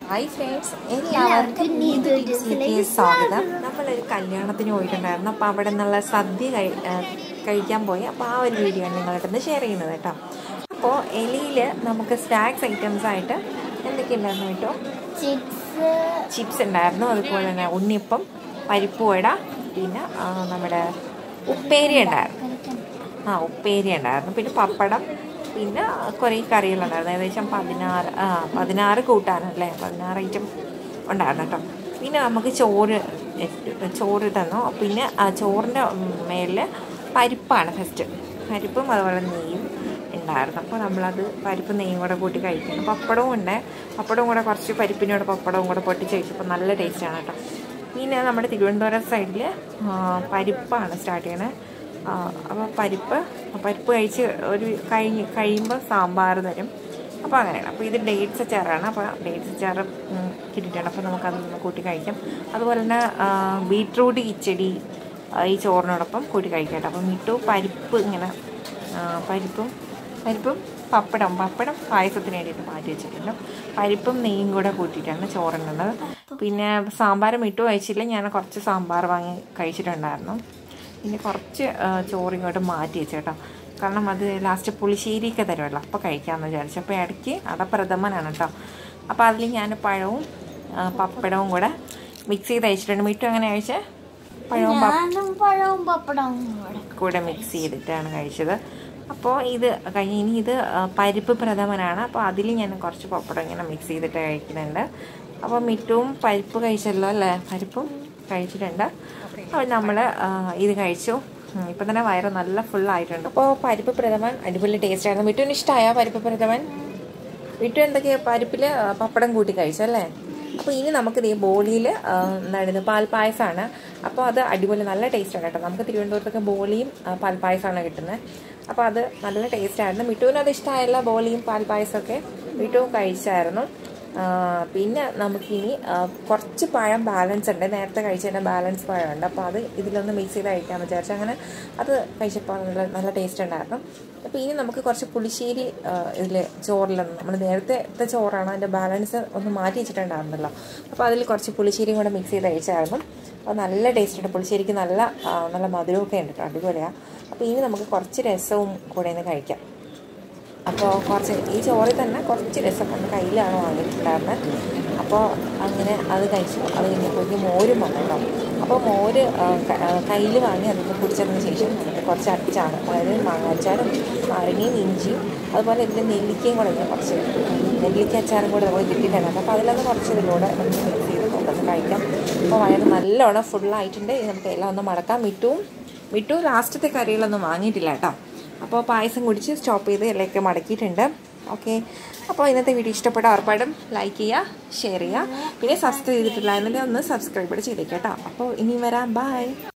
hi friends എല്ലാവർക്കും നീതു ടിപ്സിലേക്ക് സ്വാഗതം നമ്മളൊരു കല്യാണത്തിന് പോയിട്ടുണ്ടായിരുന്നു അപ്പോൾ അവിടെ നിന്നുള്ള സദ്യ കഴി ആ, കഴിക്കാൻ പോയി അപ്പോൾ ആ ഒരു വീഡിയോ ആണ് നിങ്ങളായിട്ടൊന്ന് ഷെയർ ചെയ്യുന്നത് കേട്ടോ അപ്പോൾ എലിയിൽ നമുക്ക് സ്നാക്സ് ഐറ്റംസ് ആയിട്ട് എന്തൊക്കെയുണ്ടായിരുന്നു കേട്ടോ ചിപ്സ് ചിപ്സ് ഉണ്ടായിരുന്നു അതുപോലെ തന്നെ ഉണ്ണിയപ്പം പരിപ്പ് വട പിന്നെ ആ, നമ്മുടെ ഉപ്പേരി ഉണ്ടായിരുന്നു ആ ഉപ്പേരി ഉണ്ടായിരുന്നു പിന്നെ പപ്പടം പിന്നെ കുറേ കറികളുണ്ടായിരുന്നു ഏകദേശം പതിനാറ് ആ പതിനാറ് കൂട്ടാനല്ലേ പതിനാറ് ഐറ്റം ഉണ്ടായിരുന്നു കേട്ടോ പിന്നെ നമുക്ക് ചോറ് ഇട്ട് ചോറ് തന്നു പിന്നെ ആ ചോറിൻ്റെ മേളിൽ പരിപ്പാണ് ഫസ്റ്റ് പരിപ്പും അതുപോലെ നെയ്യും ഉണ്ടായിരുന്നു അപ്പോൾ നമ്മളത് പരിപ്പ് നെയ്യും കൂടെ കൂട്ടി കഴിക്കുന്നു പപ്പടവും ഉണ്ട് പപ്പടവും കൂടെ കുറച്ച് പരിപ്പിനോട് പപ്പടവും കൂടെ പൊട്ടിച്ച് കഴിച്ചപ്പോൾ നല്ല ടേസ്റ്റാണ് കേട്ടോ പിന്നെ നമ്മുടെ തിരുവനന്തപുരം സൈഡിൽ പരിപ്പാണ് സ്റ്റാർട്ട് ചെയ്യണത് അപ്പോൾ പരിപ്പ് പരിപ്പ് കഴിച്ച് ഒരു കഴിഞ്ഞ് കഴിയുമ്പോൾ സാമ്പാർ തരും അപ്പോൾ അങ്ങനെയാണ് അപ്പോൾ ഇത് ഡേറ്റ്സ് അച്ചാറാണ് അപ്പോൾ ഡേറ്റ്സ് അച്ചാർ കിട്ടിയിട്ടുണ്ട് അപ്പോൾ നമുക്കതൊന്ന് കൂട്ടി കഴിക്കാം അതുപോലെ തന്നെ ആ, ബീട്രൂട്ട് കിച്ചടി ആ, ഈ ചോറിനോടൊപ്പം കൂട്ടി കഴിക്കാം കേട്ടോ അപ്പോൾ മിട്ടു പരിപ്പ് ഇങ്ങനെ ആ, പരിപ്പും പരിപ്പും പപ്പടം പപ്പടം പായസത്തിന് വേണ്ടിയിട്ട് മാറ്റി വെച്ചിട്ടുണ്ട് പരിപ്പും നെയ്യും കൂടെ കൂട്ടിയിട്ടാണ് ചോറുള്ളത് പിന്നെ സാമ്പാർ മിട്ടു കഴിച്ചില്ല ഞാൻ കുറച്ച് സാമ്പാർ വാങ്ങി കഴിച്ചിട്ടുണ്ടായിരുന്നു പിന്നെ കുറച്ച് ആ, ചോറ് ഇങ്ങോട്ട് മാറ്റി വെച്ചു കേട്ടോ കാരണം അത് ലാസ്റ്റ് പുളിശ്ശേരിയൊക്കെ തരുമല്ലോ അപ്പോൾ കഴിക്കാമെന്ന് വിചാരിച്ചു അപ്പോൾ ഇടയ്ക്ക് അടപ്രഥമനാണ് കേട്ടോ അപ്പോൾ അതിൽ ഞാൻ പഴവും ആ, പപ്പടവും കൂടെ മിക്സ് ചെയ്ത് അയച്ചിട്ടുണ്ട് മിട്ടു അങ്ങനെ കഴിച്ചേ പഴവും പപ്പ ഞാനും പഴവും പപ്പടവും കൂടെ കൂടെ മിക്സ് ചെയ്തിട്ടാണ് കഴിച്ചത് അപ്പോൾ ഇത് കഴിഞ്ഞ് ഇനി ഇത് ആ, പരിപ്പ് പ്രഥമനാണ് അപ്പോൾ അതിൽ ഞാൻ കുറച്ച് പപ്പടം ഇങ്ങനെ മിക്സ് ചെയ്തിട്ട് കഴിക്കുന്നുണ്ട് അപ്പോൾ മിറ്റവും പരിപ്പ് കഴിച്ചല്ലോ അല്ലേ പരിപ്പും കഴിച്ചിട്ടുണ്ട് അപ്പോൾ നമ്മൾ ഇത് കഴിച്ചു ഉം, ഇപ്പം തന്നെ വയറ് നല്ല ഫുള്ളായിട്ടുണ്ട് അപ്പോൾ പരിപ്പ് പ്രഥമൻ അടിപൊളി ടേസ്റ്റ് ആയിരുന്നു മിറ്റുവിന് ഇഷ്ടമായോ പരിപ്പ് പ്രഥമൻ മിറ്റു എന്തൊക്കെയാ പരിപ്പിൽ പപ്പടം കൂട്ടി കഴിച്ചല്ലേ അപ്പോൾ ഇനി നമുക്ക് ഈ ബോളിയിൽ എന്താണ് ഇത് പാൽപ്പായസമാണ് അപ്പോൾ അത് അടിപൊളി നല്ല ടേസ്റ്റ് ആണ് കേട്ടോ നമുക്ക് തിരുവനന്തപുരത്തൊക്കെ ബോളിയും ആ, പാൽപ്പായസമാണ് കിട്ടുന്നത് അപ്പോൾ അത് നല്ല ടേസ്റ്റ് ആയിരുന്നു മിട്ടുവിന് അത് ഇഷ്ടമായല്ല ബോളിയും പാൽപ്പായസമൊക്കെ മിട്ടുവും കഴിച്ചായിരുന്നു ആ, പിന്നെ നമുക്കിനി ആ, കുറച്ച് പഴം ബാലൻസ് ഉണ്ട് നേരത്തെ കഴിച്ചതിൻ്റെ ബാലൻസ് പഴമുണ്ട് അപ്പോൾ അത് ഇതിലൊന്ന് മിക്സ് ചെയ്ത് കഴിക്കാമെന്ന് വിചാരിച്ചു അങ്ങനെ അത് കഴിച്ചപ്പോൾ നല്ല നല്ല ടേസ്റ്റ് ഉണ്ടായിരുന്നു അപ്പോൾ ഇനി നമുക്ക് കുറച്ച് പുളിശ്ശേരി ഇതിൽ ചോറിലൊന്ന് നമ്മൾ നേരത്തെ ചോറാണ് അതിൻ്റെ ബാലൻസ് ഒന്ന് മാറ്റി വെച്ചിട്ടുണ്ടായിരുന്നല്ലോ അപ്പോൾ അതിൽ കുറച്ച് പുളിശ്ശേരിയും കൂടെ മിക്സ് ചെയ്ത് കഴിച്ചായിരുന്നു അപ്പോൾ നല്ല ടേസ്റ്റ് ഉണ്ട് പുളിശ്ശേരിക്ക് നല്ല ആ, നല്ല മധുരമൊക്കെ ഉണ്ട് കേട്ടോ അടിപൊളിയാണ് അപ്പോൾ ഇനി നമുക്ക് കുറച്ച് രസവും കൂടെ ഒന്ന് കഴിക്കാം അപ്പോൾ കുറച്ച് ഈ ചോറിൽ തന്നെ കുറച്ച് രസം എൻ്റെ കയ്യിലാണ് വാങ്ങിയിട്ടുണ്ടായിരുന്നത് അപ്പോൾ അങ്ങനെ അത് കഴിച്ചു അത് കഴിഞ്ഞപ്പോഴേക്കും മോരും വന്നിട്ടോ അപ്പോൾ മോര് കയ്യിൽ വാങ്ങി അതൊന്ന് കുടിച്ചതിന് ശേഷം നമുക്ക് കുറച്ച് അച്ചാണ് അതായത് മാങ്ങാച്ചാറും നാരങ്ങയും ഇഞ്ചിയും അതുപോലെ ഇതിൻ്റെ നെല്ലിക്കയും കൂടെ ഞാൻ കുറച്ച് നെല്ലിക്ക അച്ചാറും കൂടെ നമുക്ക് കിട്ടിയിട്ടുണ്ടായിരുന്നു അപ്പോൾ അതിലൊന്ന് കുറച്ച് ഇതിലൂടെ ഒന്ന് മിക്സ് ചെയ്ത് നമുക്കൊന്ന് കഴിക്കാം അപ്പോൾ വയറ് നല്ലോണം ഫുള്ളായിട്ടുണ്ട് ഇനി നമുക്ക് എല്ലാം ഒന്ന് മടക്കാം മിട്ടുവും മിട്ടു ലാസ്റ്റത്തെ കറികളൊന്നും വാങ്ങിയിട്ടില്ല കേട്ടോ അപ്പോൾ പായസം കുടിച്ച് സ്റ്റോപ്പ് ചെയ്ത് എല്ലയൊക്കെ മടക്കിയിട്ടുണ്ട് ഓക്കെ അപ്പോൾ ഇന്നത്തെ വീഡിയോ ഇഷ്ടപ്പെട്ട ഉറപ്പായിട്ടും ലൈക്ക് ചെയ്യുക ഷെയർ ചെയ്യുക പിന്നെ സബ്സ്ക്രൈബ് ചെയ്തിട്ടില്ല എന്നുണ്ടെങ്കിൽ ഒന്ന് സബ്സ്ക്രൈബ് കൂടെ ചെയ്തേക്കാം കേട്ടോ അപ്പോൾ ഇനി വരാം ബൈ